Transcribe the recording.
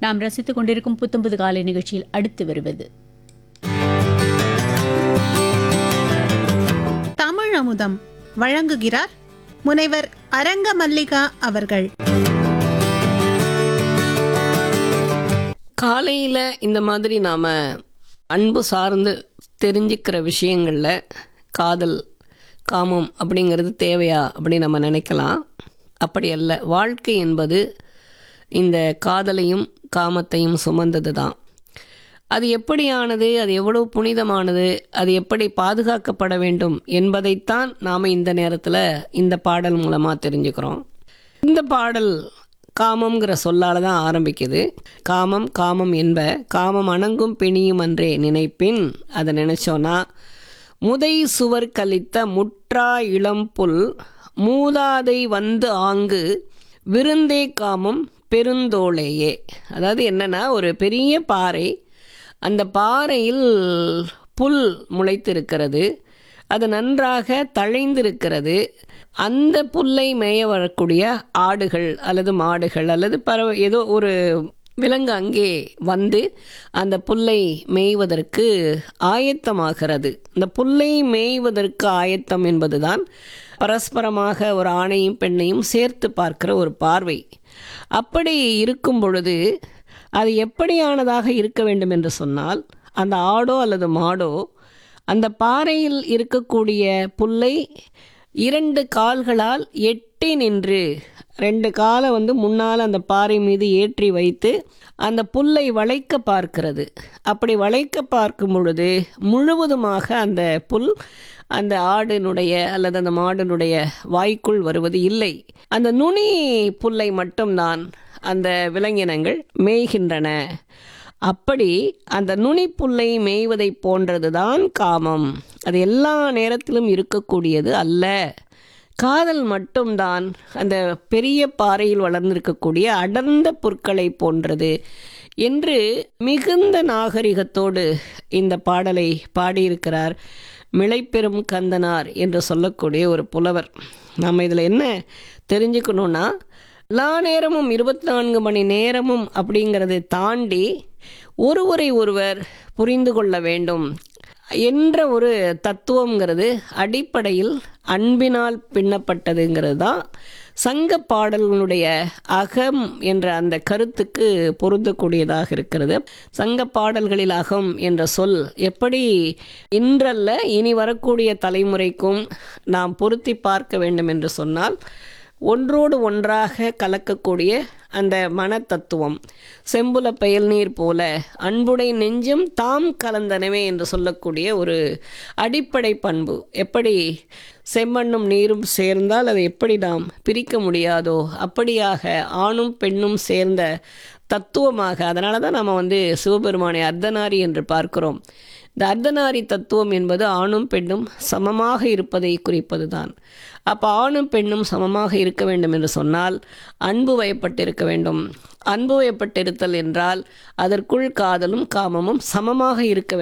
நாம் ரசித்துக் கொண்டிருக்கும் புத்தம்புது காலை நிகழ்ச்சியில் அடுத்து வருவது தமிழ் அமுதம் வழங்குகிறார் முனைவர் அரங்க மல்லிகா அவர்கள் காலையில் இந்த மாதிரி நாம் அன்பு சார்ந்து தெரிஞ்சுக்கிற விஷயங்களில் காதல் காமம் அப்படிங்கிறது தேவையா அப்படின்னு நம்ம நினைக்கலாம் அப்படி அல்ல வாழ்க்கை என்பது இந்த காதலையும் காமத்தையும் சுமந்தது தான் அது எப்படியானது அது எவ்வளவு புனிதமானது அது எப்படி பாதுகாக்கப்பட வேண்டும் என்பதைத்தான் நாம் இந்த நேரத்தில் இந்த பாடல் மூலமாக தெரிஞ்சுக்கிறோம் இந்த பாடல் காமம்ங்கிற சொல்லால தான் ஆரம்பிக்குது காமம் காமம் என்ப காமம் அணங்கும் பிணியும் அன்றே நினைப்பின் அதை நினைச்சோன்னா முதை சுவர் கலித்த முற்றா இளம்புல் மூதாதை வந்து ஆங்கு விருந்தே காமம் பெருந்தோளையே அதாவது என்னன்னா ஒரு பெரிய பாறை அந்த பாறையில் புல் முளைத்திருக்கிறது அது நன்றாக தழைந்திருக்கிறது அந்த புல்லை மேய வரக்கூடிய ஆடுகள் அல்லது மாடுகள் அல்லது பறவை ஏதோ ஒரு விலங்கு அங்கே வந்து அந்த புல்லை மேய்வதற்கு ஆயத்தமாகிறது இந்த புல்லை மேய்வதற்கு ஆயத்தம் என்பதுதான் பரஸ்பரமாக ஒரு ஆணையும் பெண்ணையும் சேர்த்து பார்க்கிற ஒரு பார்வை அப்படி இருக்கும் பொழுது அது எப்படியானதாக இருக்க வேண்டும் என்று சொன்னால் அந்த ஆடோ அல்லது மாடோ அந்த பாறையில் இருக்கக்கூடிய புல்லை இரண்டு கால்களால் எட்டி நின்று ரெண்டு காலை வந்து முன்னால் அந்த பாறை மீது ஏற்றி வைத்து அந்த புல்லை வளைக்க பார்க்கிறது அப்படி வளைக்க பார்க்கும் பொழுது முழுவதுமாக அந்த புல் அந்த ஆடினுடைய அல்லது அந்த மாடினுடைய வாய்க்குள் வருவது இல்லை அந்த நுனி புல்லை மட்டும்தான் அந்த விலங்கினங்கள் மேய்கின்றன அப்படி அந்த நுனிப்புல்லை மேய்வதைப் போன்றதுதான் காமம் அது எல்லா நேரத்திலும் இருக்கக்கூடியது அல்ல காதல் மட்டும்தான் அந்த பெரிய பாறையில் வளர்ந்திருக்கக்கூடிய அடர்ந்த புற்களை போன்றது என்று மிகுந்த நாகரிகத்தோடு இந்த பாடலை பாடியிருக்கிறார் மிளைப்பெரும் கந்தனார் என்று சொல்லக்கூடிய ஒரு புலவர் நம்ம இதில் என்ன தெரிஞ்சுக்கணுன்னா எல்லா நேரமும் இருபத்தி நான்கு மணி நேரமும் அப்படிங்கிறதை தாண்டி ஒருவரை ஒருவர் புரிந்து கொள்ள வேண்டும் என்ற ஒரு தத்துவங்கிறது அடிப்படையில் அன்பினால் பின்னப்பட்டதுங்கிறது தான் சங்க பாடல்களுடைய அகம் என்ற அந்த கருத்துக்கு பொருந்தக்கூடியதாக இருக்கிறது சங்க பாடல்களில் அகம் என்ற சொல் எப்படி இன்றல்ல இனி வரக்கூடிய தலைமுறைக்கும் நாம் பொருத்தி பார்க்க வேண்டும் என்று சொன்னால் ஒன்றோடு ஒன்றாக கலக்கக்கூடிய அந்த மனத்தத்துவம் செம்புல பெயல் நீர் போல அன்புடை நெஞ்சம் தாம் கலந்தனவே என்று சொல்லக்கூடிய ஒரு அடிப்படை பண்பு எப்படி செம்மண்ணும் நீரும் சேர்ந்தால் அதை எப்படி நாம் பிரிக்க முடியாதோ அப்படியாக ஆணும் பெண்ணும் சேர்ந்த தத்துவமாக அதனால தான் நம்ம வந்து சிவபெருமானை அர்த்தநாரி என்று பார்க்கிறோம் இந்த அர்த்தநாரி தத்துவம் என்பது ஆணும் பெண்ணும் சமமாக இருப்பதை குறிப்பது தான் அப்போ ஆணும் பெண்ணும் சமமாக இருக்க வேண்டும் என்று சொன்னால் அன்பு வயப்பட்டிருக்க வேண்டும் அன்பு வயப்பட்டிருத்தல் என்றால் அதற்குள் காதலும் காமமும் சமமாக இருக்க வேண்டும்